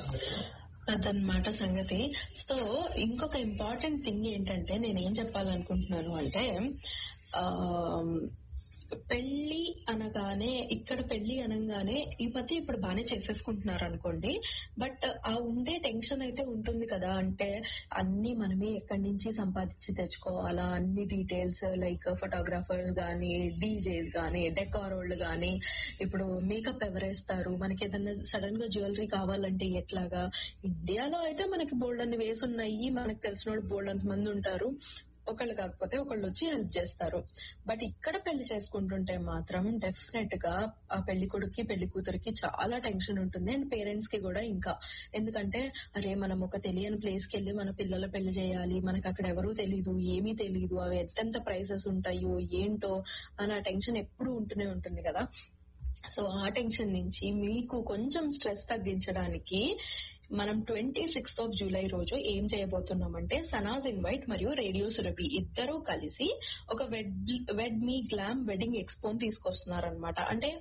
అదనమాట సంగతి సో ఇంకొక ఇంపార్టెంట్ థింగ్ ఏంటంటే నేను ఏం చెప్పాలనుకుంటున్నాను అంటే ఆ పెళ్లి అనగానే ఇక్కడ పెళ్లి అనగానే ఈ మధ్య ఇప్పుడు బాగానే చేసేసుకుంటున్నారు అనుకోండి బట్ ఆ ఉండే టెన్షన్ అయితే ఉంటుంది కదా అంటే అన్ని మనమే ఎక్కడి నుంచి సంపాదించి తెచ్చుకోవాలా అన్ని డీటెయిల్స్ లైక్ ఫోటోగ్రాఫర్స్ గానీ డీజేస్ గానీ డెకార్ వాళ్ళు గానీ ఇప్పుడు మేకప్ ఎవరేస్తారు మనకి ఏదైనా సడన్ గా జ్యువెలరీ కావాలంటే ఎట్లాగా ఇండియాలో అయితే మనకి బోల్డ్ అన్ని వేసి ఉన్నాయి మనకు తెలిసిన వాళ్ళు బోల్డ్ అంత మంది ఉంటారు ఒకళ్ళు కాకపోతే ఒకళ్ళు వచ్చి హెల్ప్ చేస్తారు బట్ ఇక్కడ పెళ్లి చేసుకుంటుంటే మాత్రం డెఫినెట్ గా ఆ పెళ్లి కొడుక్కి పెళ్లి కూతురికి చాలా టెన్షన్ ఉంటుంది అండ్ పేరెంట్స్ కి కూడా ఇంకా ఎందుకంటే అరే మనం ఒక తెలియని ప్లేస్ కి వెళ్ళి మన పిల్లల పెళ్లి చేయాలి మనకి అక్కడ ఎవరూ తెలియదు ఏమీ తెలియదు అవి ఎంతెంత ప్రైసెస్ ఉంటాయో ఏంటో అని ఆ టెన్షన్ ఎప్పుడు ఉంటూనే ఉంటుంది కదా సో ఆ టెన్షన్ నుంచి మీకు కొంచెం స్ట్రెస్ తగ్గించడానికి మనం ట్వంటీ సిక్స్త్ ఆఫ్ జూలై రోజు ఏం చేయబోతున్నామంటే సనాజ్ ఇన్వైట్ మరియు రేడియో సురభి ఇద్దరూ కలిసి ఒక వెడ్ వెడ్ మీ గ్లామ్ వెడ్డింగ్ ఎక్స్పోన్ తీసుకొస్తున్నారనమాట అంటే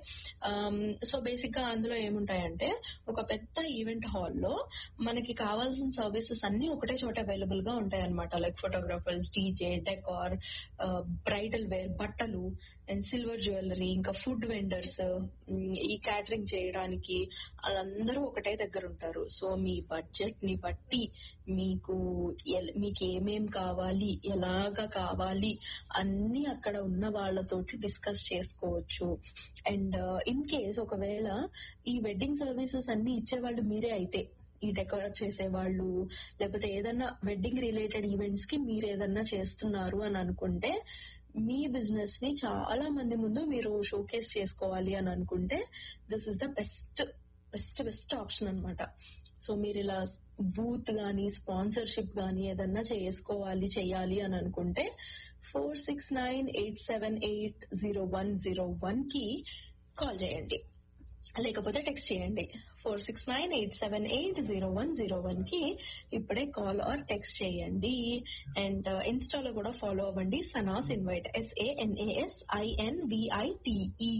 సో బేసిక్ గా అందులో ఏముంటాయంటే ఒక పెద్ద ఈవెంట్ హాల్లో మనకి కావాల్సిన సర్వీసెస్ అన్ని ఒకటే చోట అవైలబుల్ గా ఉంటాయి అనమాట like photographers DJ decor bridal wear బట్టలు అండ్ సిల్వర్ జ్యువెలరీ ఇంకా ఫుడ్ వెండర్స్ ఈ క్యాటరింగ్ చేయడానికి వాళ్ళందరూ ఒకటే దగ్గర ఉంటారు సో మీ బడ్జెట్ ని బట్టి మీకు ఎల్- మీకు ఏమేం కావాలి ఎలాగా కావాలి అన్ని అక్కడ ఉన్న వాళ్ళతోటి డిస్కస్ చేసుకోవచ్చు అండ్ ఇన్ కేస్ ఒకవేళ ఈ వెడ్డింగ్ సర్వీసెస్ అన్ని ఇచ్చేవాళ్ళు మీరే అయితే ఈ డెకరేట్ చేసేవాళ్ళు లేకపోతే ఏదన్నా వెడ్డింగ్ రిలేటెడ్ ఈవెంట్స్ కి మీరు ఏదన్నా చేస్తున్నారు అని అనుకుంటే మీ బిజినెస్ ని చాలా మంది ముందు మీరు షోకేస్ చేసుకోవాలి అని అనుకుంటే this is the best best best option అన్నమాట సో మీరు ఇలా బూత్ గానీ స్పాన్సర్షిప్ గానీ ఏదన్నా చేసుకోవాలి చెయ్యాలి అని అనుకుంటే four six nine eight seven eight zero one zero one కి కాల్ చేయండి లేకపోతే టెక్స్ట్ చేయండి four six nine eight seven eight zero one zero one కి ఇప్పుడే కాల్ ఆర్ టెక్స్ట్ చేయండి అండ్ ఇన్స్టాలో కూడా ఫాలో అవ్వండి Sanas invite S A N A S I N V I T E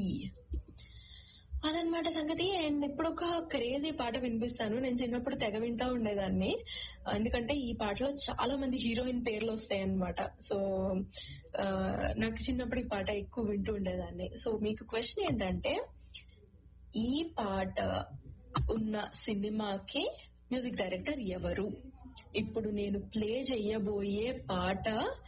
అదనమాట సంగతి అండ్ ఇప్పుడు ఒక క్రేజీ పాట వినిపిస్తాను నేను చిన్నప్పుడు తెగ వింటా ఉండేదాన్ని ఎందుకంటే ఈ పాటలో చాలా మంది హీరోయిన్ పేర్లు వస్తాయి అనమాట సో ఆ, నాకు చిన్నప్పుడు ఈ పాట ఎక్కువ వింటూ ఉండేదాన్ని సో మీకు క్వశ్చన్ ఏంటంటే ఈ పాట ఉన్న సినిమాకి మ్యూజిక్ డైరెక్టర్ ఎవరు ఇప్పుడు నేను ప్లే చెయ్యబోయే పాట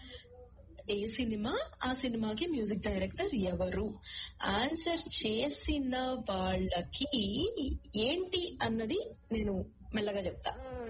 ఏ సినిమా ఆ సినిమాకి మ్యూజిక్ డైరెక్టర్ ఎవరు ఆన్సర్ చేసిన వాళ్ళకి ఏంటి అన్నది నేను మెల్లగా చెప్తా